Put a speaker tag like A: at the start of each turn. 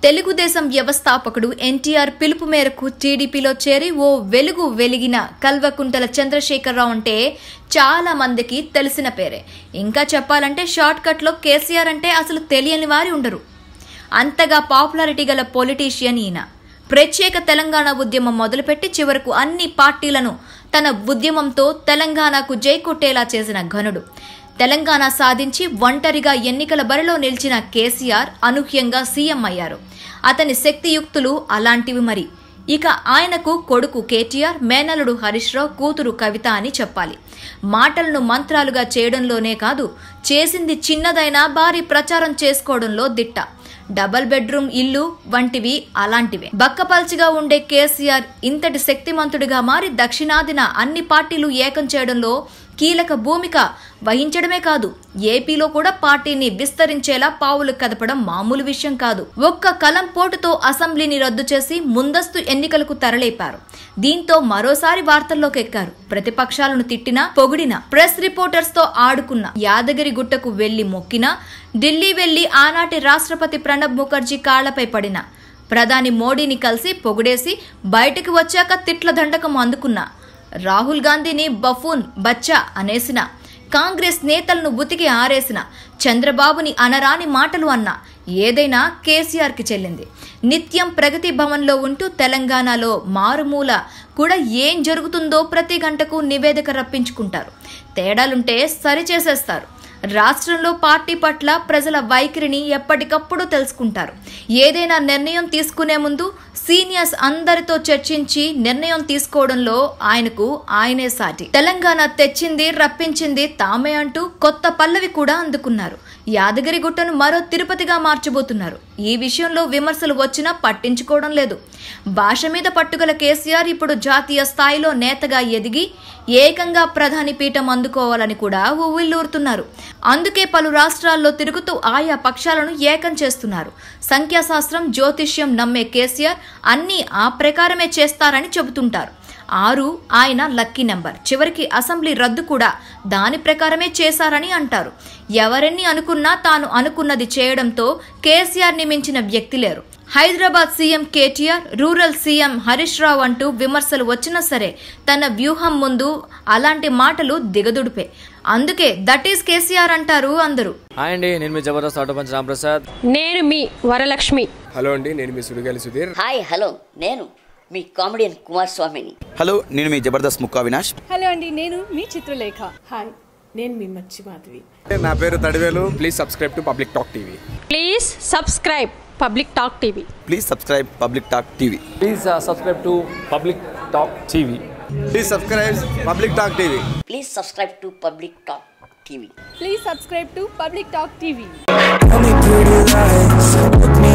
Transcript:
A: తెలుగుదేశం వ్యవస్థాపకుడు ఎన్టీఆర్ పిలుపు మేరకు టీడీపీలో చేరి ఓ వెలుగు వెలిగిన కల్వకుంటల చంద్రశేఖరరావు అంటే చాలా మందికి తెలిసిన పేరే ఇంకా చెప్పాలంటే షార్ట్ కట్లో కేసీఆర్ అంటే అసలు తెలియని వారి ఉండరు అంతగా పాపులారిటీ గల పొలిటీషియన్ ఈయన ప్రత్యేక తెలంగాణ ఉద్యమం మొదలుపెట్టి చివరకు అన్ని పార్టీలను తన ఉద్యమంతో తెలంగాణకు జై కొట్టేలా చేసిన ఘనుడు తెలంగాణ సాధించి ఒంటరిగా ఎన్నికల బరిలో నిలిచిన కేసీఆర్ అనూహ్యంగా సీఎం అయ్యారు అతని శక్తియుక్తులు అలాంటివి మరి ఇక ఆయనకు కొడుకు కేటీఆర్ మేనలుడు హరీష్ రావు కూతురు కవిత అని చెప్పాలి మాటలను మంత్రాలుగా చేయడంలోనే కాదు చేసింది చిన్నదైనా భారీ ప్రచారం చేసుకోవడంలో దిట్ట డబల్ బెడ్రూమ్ ఇల్లు వంటివి అలాంటివే బక్కపల్చిగా ఉండే కేసీఆర్ ఇంతటి శక్తిమంతుడిగా మారి దక్షిణాదిన అన్ని పార్టీలు ఏకం చేయడంలో కీలక భూమిక వహించడమే కాదు ఏపీలో కూడా పార్టీని విస్తరించేలా పావులు కదపడం మామూలు విషయం కాదు ఒక్క కలం పోటుతో అసెంబ్లీని రద్దు చేసి ముందస్తు ఎన్నికలకు తరలేపారు దీంతో మరోసారి వార్తల్లోకి ఎక్కారు ప్రతిపక్షాలను తిట్టినా పొగిడినా ప్రెస్ రిపోర్టర్స్ తో ఆడుకున్న యాదగిరి గుట్టకు వెళ్లి మొక్కినా ఢిల్లీ వెళ్లి ఆనాటి రాష్ట్రపతి ప్రణబ్ ముఖర్జీ కాళ్లపై పడిన ప్రధాని మోడీని కలిసి పొగిడేసి బయటకు వచ్చాక తిట్ల దండకం అందుకున్నా రాహుల్ గాంధీని బఫూన్ బచ్చా అనేసిన కాంగ్రెస్ నేతలను ఉతికి ఆరేసిన చంద్రబాబుని అనరాని మాటలు అన్నా ఏదైనా కేసీఆర్కి చెల్లింది నిత్యం ప్రగతి భవన్లో ఉంటూ తెలంగాణలో మారుమూల కూడా ఏం జరుగుతుందో ప్రతి గంటకు నివేదిక రప్పించుకుంటారు తేడాలుంటే సరిచేసేస్తారు రాష్ట్రంలో పార్టీ పట్ల ప్రజల వైఖరిని ఎప్పటికప్పుడు తెలుసుకుంటారు ఏదైనా నిర్ణయం తీసుకునే ముందు సీనియర్స్ అందరితో చర్చించి నిర్ణయం తీసుకోవడంలో ఆయనకు ఆయనే సాటి తెలంగాణ తెచ్చింది రప్పించింది తామే అంటూ కొత్త పల్లవి కూడా అందుకున్నారు యాదగిరి గుట్టను మరో తిరుపతిగా మార్చబోతున్నారు ఈ విషయంలో విమర్శలు వచ్చినా పట్టించుకోవడం లేదు భాష మీద పట్టుగల కేసీఆర్ ఇప్పుడు జాతీయ స్థాయిలో నేతగా ఎదిగి ఏకంగా ప్రధాని పీఠం అందుకోవాలని కూడా ఉవ్విల్లూరుతున్నారు అందుకే పలు రాష్ట్రాల్లో తిరుగుతూ ఆయా పక్షాలను ఏకం చేస్తున్నారు సంఖ్యాశాస్త్రం జ్యోతిష్యం నమ్మే కేసీఆర్ అన్నీ ఆ ప్రకారమే చేస్తారని చెబుతుంటారు ఆరు ఆయన లక్కీ నెంబర్ చివరికి అసెంబ్లీ రద్దు కూడా దాని ప్రకారమే చేశారని అంటారు ఎవరెన్ని అనుకున్నా తాను అనుకున్నది చేయడంతో కేసీఆర్ ని మించిన వ్యక్తి లేరు Hyderabad CM KTR rural CM Harish Rao అంటూ విమర్శలు వచ్చినా సరే తన వ్యూహం ముందు అలాంటి మాటలు దిగదుడిపే అందుకే దట్ ఈస్ కేసీఆర్ అంటారు అందరూ
B: హాయ్ అండి నేను మీ జబర్దస్త్ ఆటో పంచ్ రాంప్రసాద్
C: నేను మీ వరలక్ష్మి
D: హలో అండి నేను మీ సుడిగాలి సుధీర్
E: హాయ్ హలో నేను మీ కామెడియన్ కుమార్ స్వామిని
F: హలో నేను మీ జబర్దస్త్ ముక్కా వినాష్
G: హలో అండి నేను మీ చిత్రలేఖ హాయ్ నేను మీ మచ్చి మాధవి
D: నా పేరు Thadivelu please subscribe to public talk TV
C: please subscribe public talk TV
F: please subscribe public talk TV
B: please subscribe to public talk TV
D: please subscribe public talk TV
E: please subscribe to public talk TV
G: please subscribe to public talk TV
H: Tell me pretty lies, look me